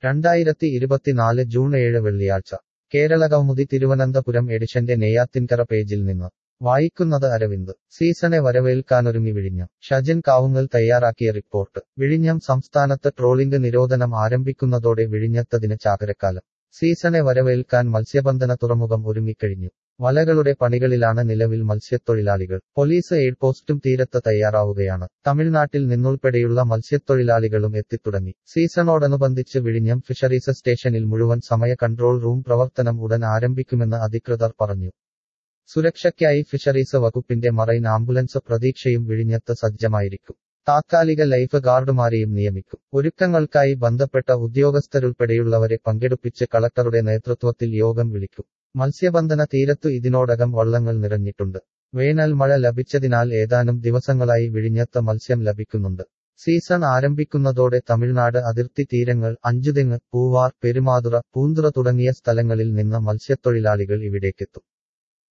രണ്ടായിരത്തി ഇരുപത്തിനാല് ജൂൺ ഏഴ് വെള്ളിയാഴ്ച കേരളകൗമുദി തിരുവനന്തപുരം എഡിഷന്റെ നെയ്യാത്തിൻകര പേജിൽ നിന്ന് വായിക്കുന്നത് അരവിന്ദ് സീസണെ വരവേൽക്കാനൊരുങ്ങി വിഴിഞ്ഞം ഷജൻ കാവുങ്ങൽ തയ്യാറാക്കിയ റിപ്പോർട്ട് വിഴിഞ്ഞം സംസ്ഥാനത്ത് ട്രോളിംഗ് നിരോധനം ആരംഭിക്കുന്നതോടെ വിഴിഞ്ഞത്തതിന് ചാകരക്കാലം സീസണെ വരവേൽക്കാൻ മത്സ്യബന്ധന തുറമുഖം ഒരുങ്ങിക്കഴിഞ്ഞു വലകളുടെ പണികളിലാണ് നിലവിൽ മത്സ്യത്തൊഴിലാളികൾ പോലീസ് എയ്ഡ് പോസ്റ്റും തീരത്ത് തയ്യാറാവുകയാണ് തമിഴ്നാട്ടിൽ നിന്നുൾപ്പെടെയുള്ള മത്സ്യത്തൊഴിലാളികളും എത്തിത്തുടങ്ങി സീസണോടനുബന്ധിച്ച് വിഴിഞ്ഞം ഫിഷറീസ് സ്റ്റേഷനിൽ മുഴുവൻ സമയ കൺട്രോൾ റൂം പ്രവർത്തനം ഉടൻ ആരംഭിക്കുമെന്ന് അധികൃതർ പറഞ്ഞു സുരക്ഷയ്ക്കായി ഫിഷറീസ് വകുപ്പിന്റെ മറൈൻ ആംബുലൻസ് പ്രതീക്ഷയും വിഴിഞ്ഞത്ത് സജ്ജമായിരിക്കും താത്കാലിക ലൈഫ് ഗാർഡുമാരെയും നിയമിക്കും ഒരുക്കങ്ങൾക്കായി ബന്ധപ്പെട്ട ഉദ്യോഗസ്ഥരുൾപ്പെടെയുള്ളവരെ പങ്കെടുപ്പിച്ച് കളക്ടറുടെ നേതൃത്വത്തിൽ യോഗം വിളിക്കും മത്സ്യബന്ധന തീരത്തു ഇതിനോടകം വള്ളങ്ങൾ നിറഞ്ഞിട്ടുണ്ട് വേനൽ മഴ ലഭിച്ചതിനാൽ ഏതാനും ദിവസങ്ങളായി വിഴിഞ്ഞത്ത് മത്സ്യം ലഭിക്കുന്നുണ്ട് സീസൺ ആരംഭിക്കുന്നതോടെ തമിഴ്നാട് അതിർത്തി തീരങ്ങൾ അഞ്ചുതെങ്ങ് പൂവാർ പെരുമാതുറ പൂന്തുറ തുടങ്ങിയ സ്ഥലങ്ങളിൽ നിന്ന് മത്സ്യത്തൊഴിലാളികൾ ഇവിടേക്കെത്തും